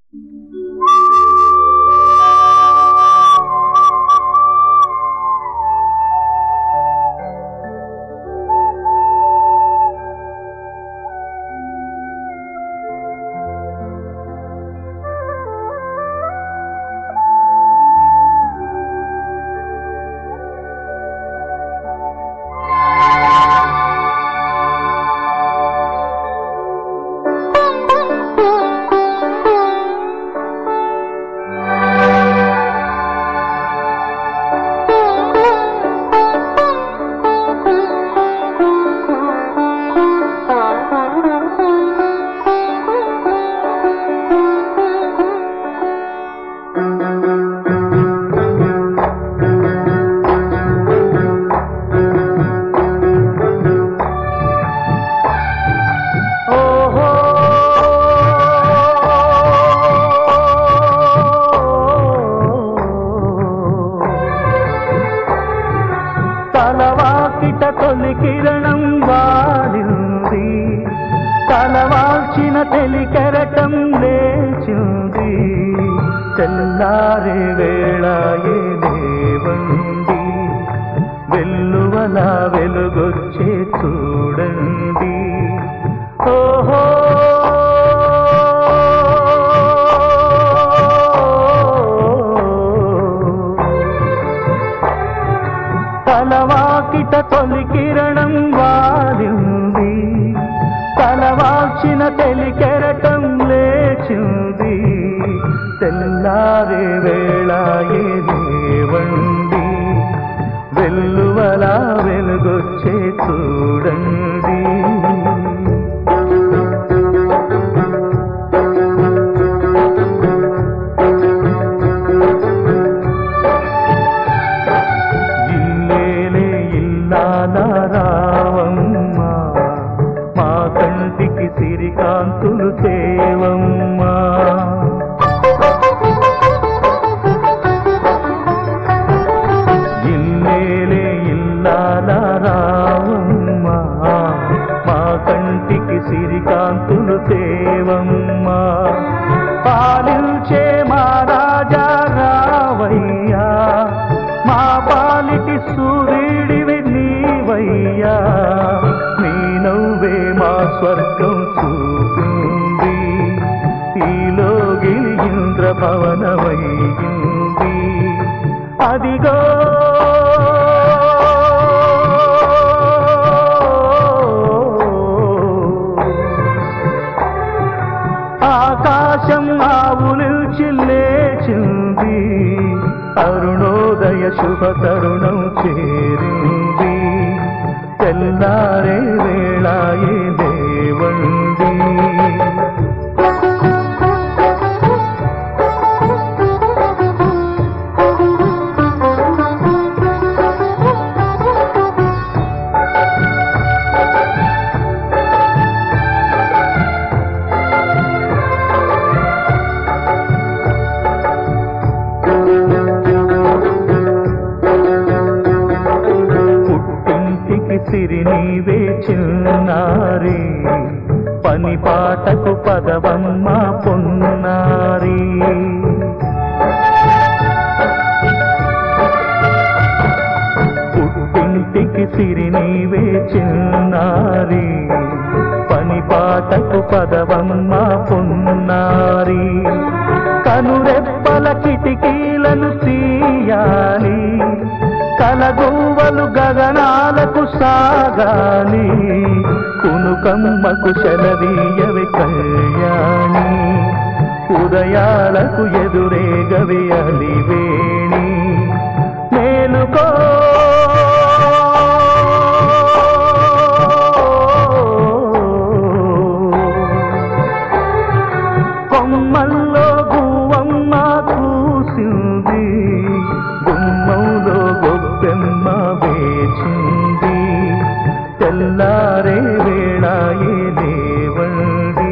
తలవాకిట తొలి కిరణం వాలింది తలవాల్చిన తెలి కెరటం లేచింది తెల్లారే వేళ లేవండి వెల్లువల వెలుగొచ్చే చూడండి ఓహో తలవాకిట తొలి కిరణం వాలింది తలవాల్చిన తెలి కెరటం లేచింది తెల్లారే వేళ లేవండి వెల్లువల వెలుగొచ్చే చూడండి ఇల్లేలే ఇల్లాల రావమ్మ మా కంటికి సిరికాంతులు తేవమ్మా ఇల్లేలే ఇల్లాల రావమ్మ మా కంటికి సిరికాంతులు తేవమ్మా పాలించే మా రాజా రావయ్యా మా పాలిటి సూర్యుడివి నీవయ్యా నీ నవ్వే మా స్వర్గం చూపింది ఈలోగిలి ఇంద్ర భవనమయ్యింది అదిగో ఆకాశం ఆవులు చిల్లేచింది అరుణోదయ శుభ తరుణం చేరింది తెల్లారే వేళాయే దేవండి పుట్టింటికి సిరి నీవే చిన్నారి పని పాటకు పదవమ్మ పొన్నారి పుట్టింటికి సిరి నీవే చిన్నారి పని పాటకు పదవమ్మ పొన్నారి కనురెప్పల కిటికీలను తీయాలి కలగువ్వలు గగనాలకు సాగాలి కునుకమ్మకు శలవీయవి కళ్యాణి ఉదయాలకు ఎదురేగవి అలివేణి మేలుకో కొమ్మల్లో గువ్వమ్మ కూసింది గుమ్మంలో గొబ్బెమ్మ వేచింది తెల్లారే వేళాయే లేవండి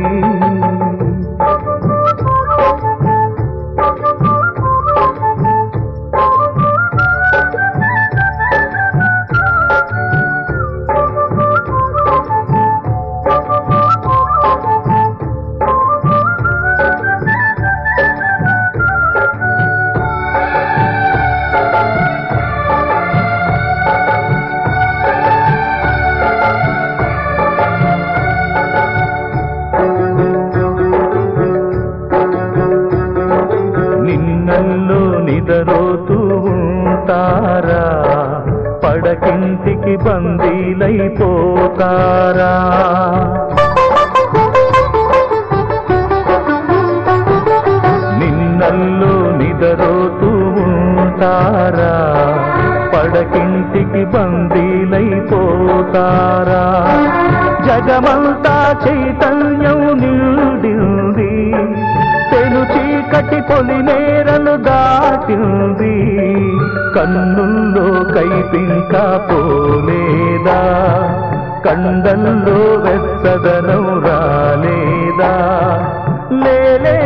జగమంతా చైతన్యం నిండింది తెలు చీకటి పొలి నేరలు దాటింది కన్నుల్లో కైపింకా పోలేదా కండల్లో వెచ్చదనం రాలేదా లేలే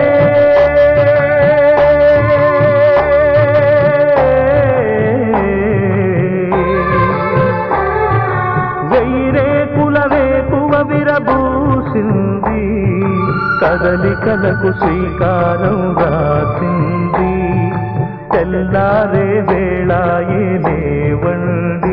వెయ్యిరే కులవేకువ విరబూసింది కదలికలకు శ్రీకారం రాసింది తెల్లారే వేళాయే లేవండి